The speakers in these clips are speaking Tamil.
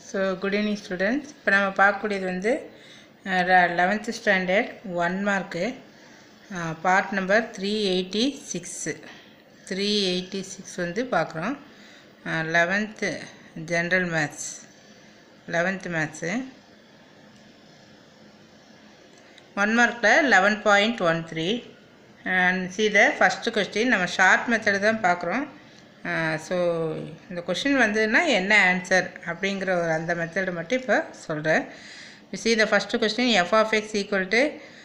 ஸோ குட் ஈவினிங் ஸ்டூடெண்ட்ஸ் இப்போ நம்ம பார்க்கக்கூடியது வந்து eleventh standard one mark part number three eighty six three eighty six வந்து பார்க்குறோம் eleventh general maths eleventh maths one மார்க்கில் eleven point one three and see the first question நம்ம ஷார்ட் மெத்தடு தான் பார்க்குறோம் ஸோ இந்த கொஷின் வந்ததுன்னா என்ன ஆன்சர் அப்படிங்கிற ஒரு அந்த மெத்தடு மட்டும் இப்போ சொல்கிறேன் see the first question f of x equal to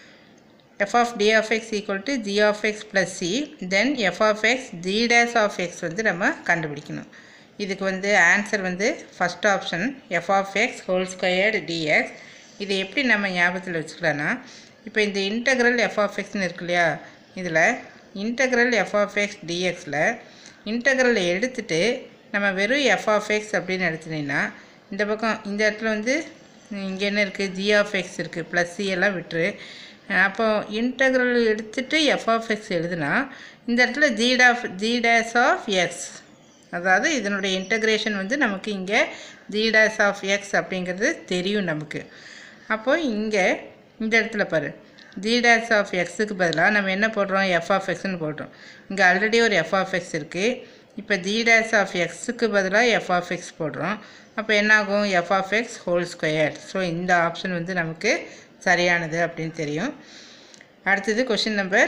f of t of x equal to g of x plus c then f of x g dash of x வந்து நம்ம கண்டுபிடிக்கணும் இதுக்கு வந்து ஆன்சர் வந்து first option f of x whole squared dx இது எப்படி நம்ம ஞாபகத்தில் வச்சுக்கலான்னா இப்போ இந்த இன்டெக்ரல் எஃப் ஆஃப் எக்ஸ்னு இருக்கு இல்லையா இதில் இன்டெக்ரல் எஃப் ஆஃப் எக்ஸ் டிஎக்ஸில் இன்டெக்ரல் எடுத்துட்டு நம்ம வெறும் எஃப் ஆஃப் எக்ஸ் அப்படின்னு எடுத்துனீங்கன்னா இந்த பக்கம் இந்த இடத்துல வந்து இங்கே என்ன இருக்குது ஜி ஆஃப் எக்ஸ் இருக்குது ப்ளஸ் சி எல்லாம் விட்டுரு அப்போ இன்டெக்ரல் எடுத்துட்டு எஃப் ஆஃப் எக்ஸ் எழுதுனா இந்த இடத்துல g of g dash of x அதாவது இதனுடைய இன்டகிரேஷன் வந்து நமக்கு இங்கே ஜி டேஸ் ஆஃப் எக்ஸ் அப்படிங்கிறது தெரியும் நமக்கு அப்போது இங்கே இந்த இடத்துல பாரு ஜி டேஸ் ஆஃப் எக்ஸுக்கு பதிலாக நம்ம என்ன போடுறோம் எஃப் ஆஃப் எக்ஸ்னு போடுறோம் இங்கே ஆல்ரெடி ஒரு எஃப் ஆஃப் எக்ஸ் இருக்குது இப்போ ஜி டேஸ் ஆஃப் எக்ஸுக்கு பதிலாக எஃப் ஆஃப் எக்ஸ் போடுறோம் அப்போ என்னாகும் f of x whole square so இந்த ஆப்ஷன் வந்து நமக்கு சரியானது அப்படின்னு தெரியும் அடுத்தது கொஷின் நம்பர்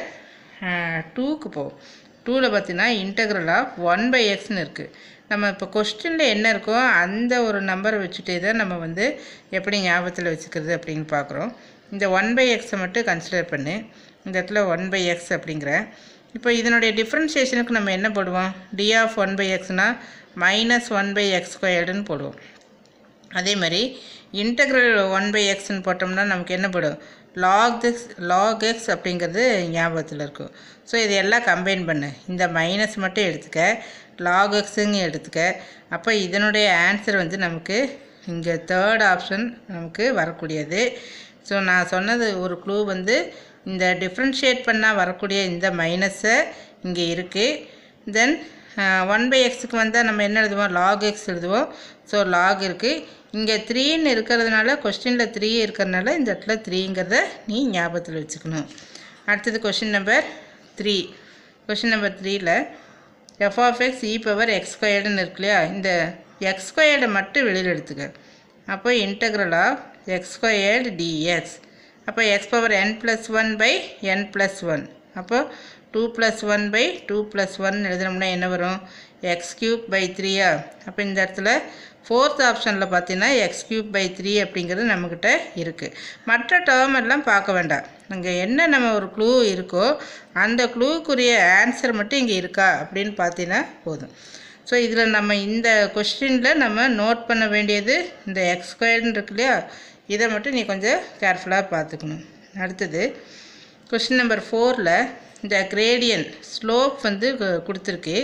டூக்கு போகும் டூவில் பார்த்தீங்கன்னா இன்டெக்ரல் ஆஃப் ஒன் பை எக்ஸ்னு இருக்குது நம்ம இப்போ கொஸ்டினில் என்ன இருக்கோ அந்த ஒரு நம்பரை வச்சுட்டே தான் நம்ம வந்து எப்படி ஞாபகத்தில் வச்சுக்கிறது அப்படின்னு பார்க்குறோம் இந்த ஒன் பை எக்ஸை மட்டும் கன்சிடர் பண்ணு இந்த இடத்துல ஒன் பை எக்ஸ் அப்படிங்கிற இப்போ இதனுடைய டிஃப்ரென்ஷியேஷனுக்கு நம்ம என்ன போடுவோம் டி ஆஃப் ஒன் பை எக்ஸ்னால் மைனஸ் ஒன் பை எக்ஸ் ஸ்கொயர்டுன்னு போடுவோம் அதே மாதிரி இன்டெக்ரல் ஒன் பை எக்ஸ்ன்னு போட்டோம்னா நமக்கு என்ன போடும் லாக் எக்ஸ் லாக் எக்ஸ் அப்படிங்கிறது ஞாபகத்தில் இருக்கும் ஸோ இது எல்லாம் கம்பைன் பண்ணு இந்த மைனஸ் மட்டும் எடுத்துக்க லாக் எக்ஸுங்க எடுத்துக்க அப்போ இதனுடைய ஆன்சர் வந்து நமக்கு இங்கே தேர்ட் ஆப்ஷன் நமக்கு வரக்கூடியது ஸோ நான் சொன்னது ஒரு க்ளூ வந்து இந்த டிஃப்ரென்ஷியேட் பண்ணால் வரக்கூடிய இந்த மைனஸை இங்கே இருக்குது தென் ஒன் பை எக்ஸுக்கு வந்தால் நம்ம என்ன எழுதுவோம் லாக் எக்ஸ் எழுதுவோம் ஸோ லாக் இருக்குது இங்கே த்ரீன்னு இருக்கிறதுனால கொஸ்டினில் த்ரீ இருக்கிறதுனால இந்த இடத்துல த்ரீங்கிறத நீ ஞாபகத்தில் வச்சுக்கணும் அடுத்தது question number three question number த்ரீயில் f of x e power x ஸ்கொயர்டுன்னு இருக்கு இல்லையா இந்த எக்ஸ் ஸ்கொயர்டை மட்டும் வெளியில் எடுத்துக்க அப்போ integral of x squared dx அப்போ x power n plus one by n plus one அப்போ two plus one by two plus one எழுதினோம்னா என்ன வரும் எக்ஸ் க்யூப் பை த்ரீயா அப்போ இந்த இடத்துல ஃபோர்த் ஆப்ஷனில் பார்த்தீங்கன்னா எக்ஸ் க்யூப் பை த்ரீ அப்படிங்கிறது நம்மக்கிட்ட இருக்குது மற்ற டேர்ம் எல்லாம் பார்க்க வேண்டாம் அங்கே என்ன நம்ம ஒரு க்ளூ இருக்கோ அந்த க்ளூக்குரிய ஆன்சர் மட்டும் இங்கே இருக்கா அப்படின்னு பார்த்தீங்கன்னா போதும் ஸோ இதில் நம்ம இந்த கொஸ்டினில் நம்ம நோட் பண்ண வேண்டியது இந்த எக்ஸ் ஸ்கொயர்னு இருக்கு இல்லையா இதை மட்டும் நீ கொஞ்சம் கேர்ஃபுல்லாக பார்த்துக்கணும் அடுத்தது கொஸ்டின் நம்பர் ஃபோரில் இந்த கிரேடியன் ஸ்லோப் வந்து கொடுத்துருக்கு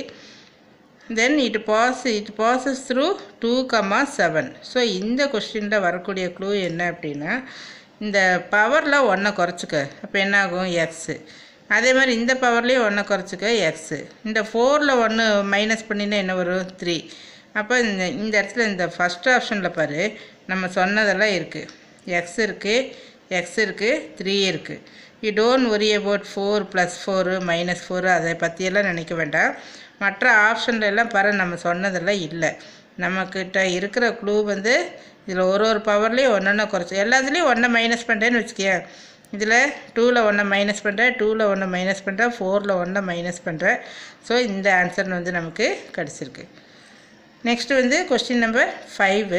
then it pass it passes through two comma seven so இந்த கொஸ்டினில் வரக்கூடிய க்ளூ என்ன அப்படின்னா இந்த பவரில் ஒன்றை குறைச்சிக்க அப்போ என்ன ஆகும் எக்ஸு அதே மாதிரி இந்த பவர்லேயும் ஒன்றை குறைச்சிக்க எக்ஸு இந்த ஃபோரில் ஒன்று மைனஸ் பண்ணினா என்ன வரும் த்ரீ அப்போ இந்த இந்த இடத்துல இந்த ஃபஸ்ட் ஆப்ஷனில் பாரு நம்ம சொன்னதெல்லாம் இருக்குது எக்ஸ் இருக்குது எக்ஸ் இருக்குது த்ரீ இருக்குது you don't worry about four plus four minus four அதை பற்றியெல்லாம் நினைக்க வேண்டாம் மற்ற ஆப்ஷன்ல எல்லாம் பாரு நம்ம சொன்னதெல்லாம் இல்லை நம்மக்கிட்ட இருக்கிற க்ளூ வந்து இதில் ஒரு ஒரு பவர்லேயும் ஒன்று ஒன்று குறைச்சி எல்லாத்துலேயும் ஒன்றை மைனஸ் பண்ணுறேன்னு வச்சுக்கிய இதில் டூவில் ஒன்றை மைனஸ் பண்ணுறேன் டூவில் ஒன்று மைனஸ் பண்ணுறேன் ஃபோரில் ஒன்றை மைனஸ் பண்ணுறேன் ஸோ இந்த ஆன்சர் வந்து நமக்கு கிடச்சிருக்கு நெக்ஸ்ட்டு வந்து கொஸ்டின் நம்பர் ஃபைவு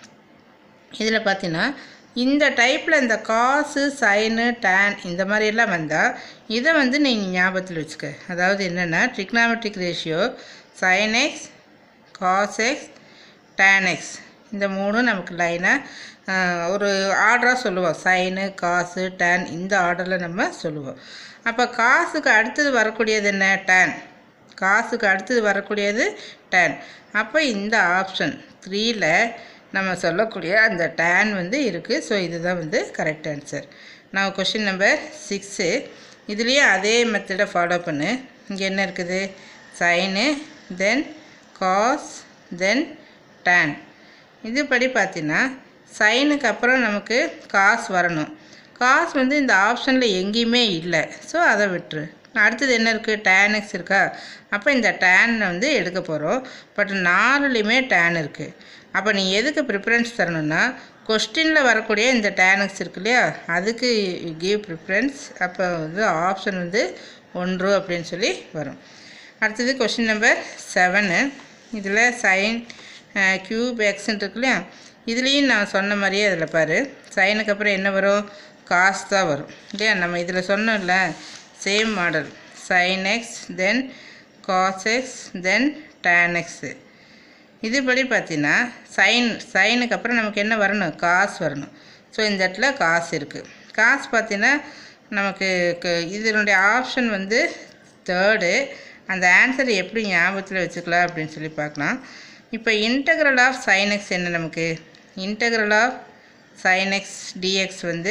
இதில் பார்த்தீங்கன்னா இந்த டைப்பில் இந்த காசு சைனு டேன் இந்த மாதிரியெல்லாம் வந்தால் இதை வந்து நீங்கள் ஞாபகத்தில் வச்சுக்க அதாவது என்னென்னா trigonometric ratio sine x cos x tan x இந்த மூணும் நமக்கு லைனாக ஒரு ஆர்டராக சொல்லுவோம் சைனு காசு டேன் இந்த ஆர்டரில் நம்ம சொல்லுவோம் அப்போ காசுக்கு அடுத்தது வரக்கூடியது என்ன டேன் காசுக்கு அடுத்தது வரக்கூடியது டேன் அப்போ இந்த ஆப்ஷன் த்ரீயில் நம்ம சொல்லக்கூடிய அந்த டேன் வந்து இருக்குது ஸோ இதுதான் வந்து கரெக்ட் ஆன்சர் நான் கொஷின் நம்பர் சிக்ஸு இதுலேயும் அதே மெத்தடை ஃபாலோ பண்ணு இங்கே என்ன இருக்குது sine then cos then tan இதுபடி பார்த்தீங்கன்னா சைனுக்கு அப்புறம் நமக்கு காசு வரணும் காசு வந்து இந்த ஆப்ஷனில் எங்கேயுமே இல்லை ஸோ அதை விட்டுரு அடுத்தது என்ன இருக்குது tan x இருக்கா அப்போ இந்த tan வந்து எடுக்க போகிறோம் பட் நாலுலேயுமே tan இருக்குது அப்போ நீ எதுக்கு ப்ரிஃபரன்ஸ் தரணும்னா கொஸ்டினில் வரக்கூடிய இந்த tan x இருக்கு இல்லையா அதுக்கு கிவ் ப்ரிஃபரன்ஸ் அப்போ வந்து ஆப்ஷன் வந்து ஒன்று அப்படின்னு சொல்லி வரும் அடுத்தது கொஷின் நம்பர் செவனு இதில் சைன் க்யூப் எக்ஸ்ன்னு இருக்கு இல்லையா இதுலேயும் நான் சொன்ன மாதிரியே அதில் பாரு சைனுக்கு அப்புறம் என்ன வரும் காசு தான் வரும் இல்லையா நம்ம இதில் சொன்னோம்ல same model sine x then cos x then tan x இதுபடி பார்த்தீங்கன்னா சைன் சைனுக்கு அப்புறம் நமக்கு என்ன வரணும் காசு வரணும் ஸோ இந்த இடத்துல காசு இருக்குது காசு பார்த்தீங்கன்னா நமக்கு க- இதனுடைய ஆப்ஷன் வந்து தேர்டு அந்த ஆன்சர் எப்படி ஞாபகத்தில் வச்சுக்கலாம் அப்படின்னு சொல்லி பார்க்கலாம் இப்போ இன்டகிரல் ஆஃப் sin x என்ன நமக்கு integral of sin x dx வந்து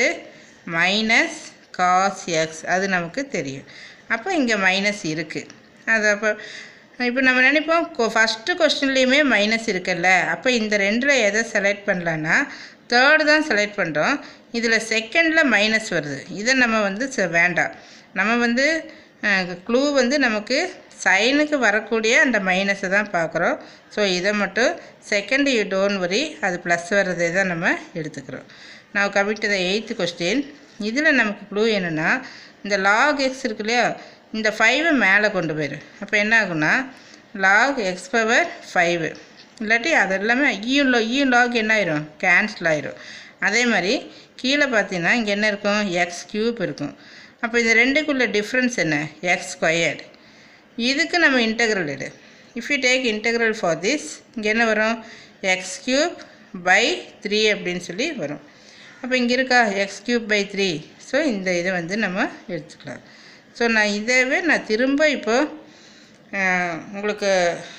மைனஸ் காஸ் எக்ஸ் அது நமக்கு தெரியும் அப்போ இங்கே மைனஸ் இருக்குது அது அப்போ இப்போ நம்ம நினைப்போம் ஃபஸ்ட்டு கொஸ்டின்லேயுமே மைனஸ் இருக்குல்ல அப்போ இந்த ரெண்டில் எதை செலக்ட் பண்ணலான்னா தேர்டு தான் செலக்ட் பண்ணுறோம் இதில் செகண்டில் மைனஸ் வருது இதை நம்ம வந்து ச- வேண்டாம் நம்ம வந்து க்ளூ வந்து நமக்கு சைனுக்கு வரக்கூடிய அந்த மைனஸை தான் பார்க்குறோம் ஸோ இதை மட்டும் செகண்ட் யூ டோன்ட் வரி அது ப்ளஸ் வர்றதை தான் நம்ம எடுத்துக்கிறோம் நான் கமிட் த எயித்து கொஸ்டின் இதில் நமக்கு க்ளூ என்னென்னா இந்த லாக் எக்ஸ் இருக்கு இல்லையா இந்த ஃபைவை மேலே கொண்டு போயிரு அப்போ என்ன ஆகும்னா லாக் எக்ஸ் பவர் ஃபைவு இல்லாட்டி அது எல்லாமே ஈயும் லா ஈயும் லாக் என்ன ஆயிரும் கேன்சல் ஆயிரும் அதே மாதிரி கீழே பார்த்தீங்கன்னா இங்கே என்ன இருக்கும் எக்ஸ் கியூப் இருக்கும் அப்போ இந்த ரெண்டுக்குள்ள டிஃப்ரென்ஸ் என்ன எக்ஸ் ஸ்கொயர்டு இதுக்கு நம்ம இன்டெக்ரல் எடு if you take integral for this இங்கே என்ன வரும் எக்ஸ் கியூப் பை த்ரீ அப்படின்னு சொல்லி வரும் அப்போ இங்கே இருக்கா x cube by three so இந்த இதை வந்து நம்ம எடுத்துக்கலாம் ஸோ நான் இதவே நான் திரும்ப இப்போ அஹ், உங்களுக்கு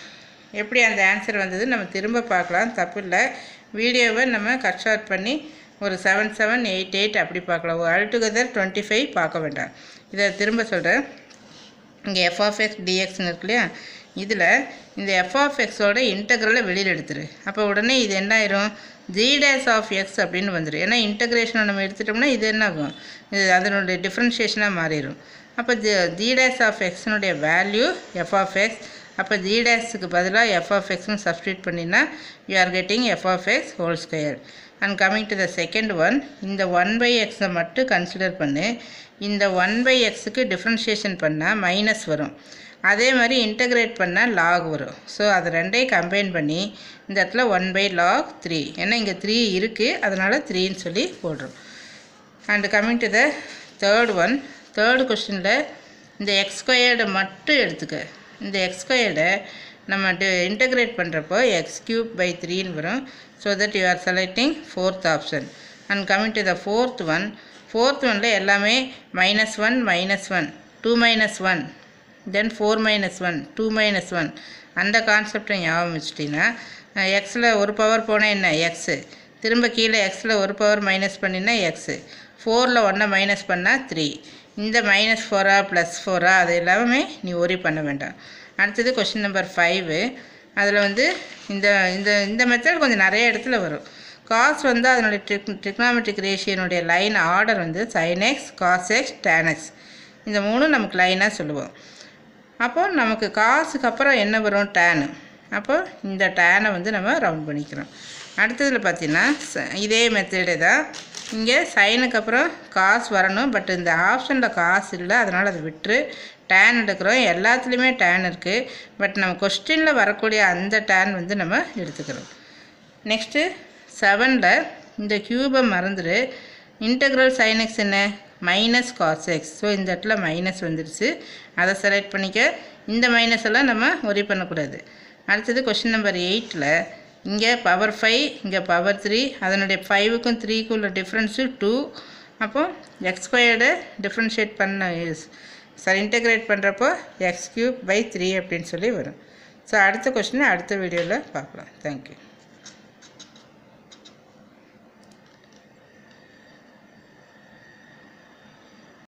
எப்படி அந்த ஆன்சர் வந்தது நம்ம திரும்ப பார்க்கலாம் தப்பு இல்லை வீடியோவை நம்ம கட் ஷார்ட் பண்ணி ஒரு செவன் செவன் எயிட் எயிட் அப்படி பார்க்கலாம் ஆல் டுகெதர் டுவெண்ட்டி ஃபைவ் பார்க்க வேண்டாம் இதை திரும்ப சொல்கிறேன் இங்கே எஃப்ஆஃப்எக்ஸ் டிஎக்ஸ்னு இருக்கு இல்லையா இதில் இந்த எஃப்ஆஃப்எக்ஸோட இன்டெக்ரலை வெளியில் எடுத்துரு அப்போ உடனே இது என்ன ஆயிரும் ஜி டேஸ் ஆஃப் எக்ஸ் அப்படின்னு வந்துடும் ஏன்னா இன்டெக்ரேஷனை நம்ம எடுத்துட்டோம்னா இது என்ன ஆகும் இது அதனுடைய டிஃப்ரென்ஷியேஷனாக மாறிடும் அப்போ ஜி ஜி டேஸ் ஆஃப் எக்ஸினுடைய வேல்யூ எஃப் ஆஃப் எக்ஸ் அப்போ ஜி டேஸுக்கு பதிலாக எஃப் ஆஃப் எக்ஸ்னு சப்ஸ்டியூட் பண்ணினா you are getting f of x whole square and coming to the second one இந்த ஒன் பை எக்ஸை மட்டும் கன்சிடர் பண்ணு இந்த ஒன் பை எக்ஸுக்கு டிஃப்ரென்ஷியேஷன் பண்ணால் மைனஸ் வரும் அதே மாதிரி இன்டகிரேட் பண்ணால் லாக் வரும் ஸோ அது ரெண்டையும் கம்பைன் பண்ணி இந்த இடத்துல ஒன் பை லாக் த்ரீ ஏன்னா இங்கே த்ரீ இருக்குது அதனால் த்ரீன்னு சொல்லி போடுறோம் and coming to the third one third கொஸ்டினில் இந்த எக்ஸ் ஸ்கொயர்டை மட்டும் எடுத்துக்க இந்த எக்ஸ் ஸ்கொயர்டை நம்ம இன்டகிரேட் பண்ணுறப்போ எக்ஸ் கியூப் பை த்ரீன்னு வரும் so that you are selecting fourth option and coming to the fourth one fourth ஒனில் எல்லாமே minus one minus one two minus one then four minus one two minus one அந்த கான்செப்டை ஞாபகம் வச்சுட்டிங்கன்னா எக்ஸில் ஒரு பவர் போனால் என்ன எக்ஸு திரும்ப கீழே எக்ஸில் ஒரு பவர் மைனஸ் பண்ணினா எக்ஸு ஃபோரில் ஒன்றை மைனஸ் பண்ணால் த்ரீ இந்த மைனஸ் ஃபோரா ப்ளஸ் ஃபோரா அது எல்லாமே நீ ஒரி பண்ண வேண்டாம் அடுத்தது கொஷின் நம்பர் ஃபைவு அதில் வந்து இந்த இந்த இந்த மெத்தட் கொஞ்சம் நிறைய இடத்துல வரும் காஸ் வந்து அதனுடைய ட்ரிக் ட்ரிக்னாமெட்ரிக் ரேஷியனுடைய லைன் ஆர்டர் வந்து sin x cos x tan x இந்த மூணும் நமக்கு லைனாக சொல்லுவோம் அப்போ நமக்கு காசுக்கு அப்புறம் என்ன வரும் டேனு அப்போ இந்த டேனை வந்து நம்ம ரவுண்ட் பண்ணிக்கிறோம் அடுத்ததில் பார்த்தீங்கன்னா ச- இதே மெத்தடு தான் இங்கே சைனுக்கு அப்புறம் காசு வரணும் பட் இந்த ஆப்ஷனில் காசு இல்லை அதனால் அதை விட்டுரு டேன் எடுக்கிறோம் எல்லாத்துலேயுமே டேன் இருக்குது பட் நம்ம கொஸ்டினில் வரக்கூடிய அந்த டேன் வந்து நம்ம எடுத்துக்கிறோம் நெக்ஸ்ட்டு செவனில் இந்த க்யூபை மறந்துடு இன்டெக்ரல் sin x என்ன மைனஸ் காஸ் எக்ஸ் ஸோ இந்த இடத்துல மைனஸ் வந்துடுச்சு அதை செலக்ட் பண்ணிக்க இந்த மைனஸ் எல்லாம் நம்ம ஒரி பண்ணக்கூடாது அடுத்தது கொஷின் நம்பர் எயிட்டில் இங்கே பவர் ஃபைவ் இங்கே பவர் த்ரீ அதனுடைய ஃபைவுக்கும் த்ரீக்கும் உள்ள டிஃப்ரென்ஸு டூ அப்போ எக்ஸ் ஸ்கொயர்டு டிஃப்ரென்ஷியேட் பண்ண சாரி இன்டெகிரேட் பண்ணுறப்போ எக்ஸ் கியூப் பை த்ரீ அப்படின்னு சொல்லி வரும் ஸோ அடுத்த கொஷினை அடுத்த வீடியோவில் பார்க்கலாம் தேங்க்யூ